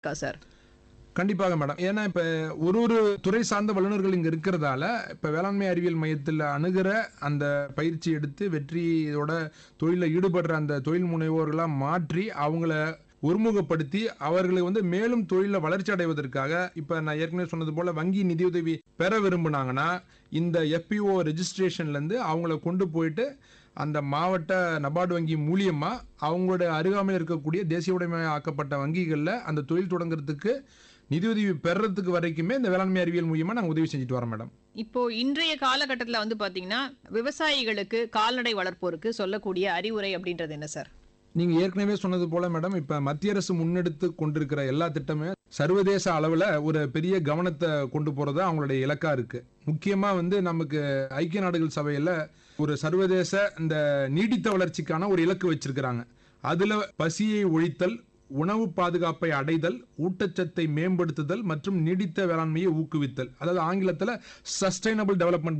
இருக்கா சார் கண்டிப்பாக மேடம் ஏன்னா இப்ப ஒரு ஒரு துறை சார்ந்த வல்லுநர்கள் இங்க இருக்கிறதால இப்ப வேளாண்மை அறிவியல் மையத்தில் அணுகிற அந்த பயிற்சி எடுத்து வெற்றியோட தொழிலில் ஈடுபடுற அந்த தொழில் முனைவோர்களா மாற்றி அவங்கள ஒருமுகப்படுத்தி அவர்களை வந்து மேலும் தொழிலில் வளர்ச்சி அடைவதற்காக இப்ப நான் ஏற்கனவே சொன்னது போல வங்கி நிதியுதவி பெற விரும்புனாங்கன்னா இந்த எஃபிஓ ரெஜிஸ்ட்ரேஷன்ல இருந்து அவங்கள கொண்டு போயிட்டு அந்த மாவட்ட நபார்டு வங்கி மூலியமா அவங்களோட அருகாமையில் இருக்கக்கூடிய தேசிய உடைமை ஆக்கப்பட்ட வங்கிகளில் அந்த தொழில் தொடங்குறதுக்கு நிதியுதவி பெறறதுக்கு வரைக்குமே இந்த வேளாண்மை அறிவியல் மூலியமா நாங்கள் உதவி செஞ்சுட்டு வரோம் மேடம் இப்போ இன்றைய காலகட்டத்தில் வந்து பாத்தீங்கன்னா விவசாயிகளுக்கு கால்நடை வளர்ப்போருக்கு சொல்லக்கூடிய அறிவுரை அப்படின்றது என்ன சார் நீங்க ஏற்கனவே சொன்னது போல மேடம் இப்ப மத்திய அரசு முன்னெடுத்து கொண்டிருக்கிற எல்லா திட்டமே சர்வதேச அளவுல ஒரு பெரிய கவனத்தை கொண்டு போறது அவங்களுடைய இலக்கா இருக்கு முக்கியமா வந்து நமக்கு ஐக்கிய நாடுகள் சபையில ஒரு சர்வதேச இந்த நீடித்த வளர்ச்சிக்கான ஒரு இலக்கு வச்சிருக்கிறாங்க அதுல பசியை ஒழித்தல் உணவு பாதுகாப்பை அடைதல் ஊட்டச்சத்தை மேம்படுத்துதல் மற்றும் நீடித்த வேளாண்மையை ஊக்குவித்தல் அதாவது ஆங்கிலத்துல சஸ்டைனபிள் டெவலப்மெண்ட்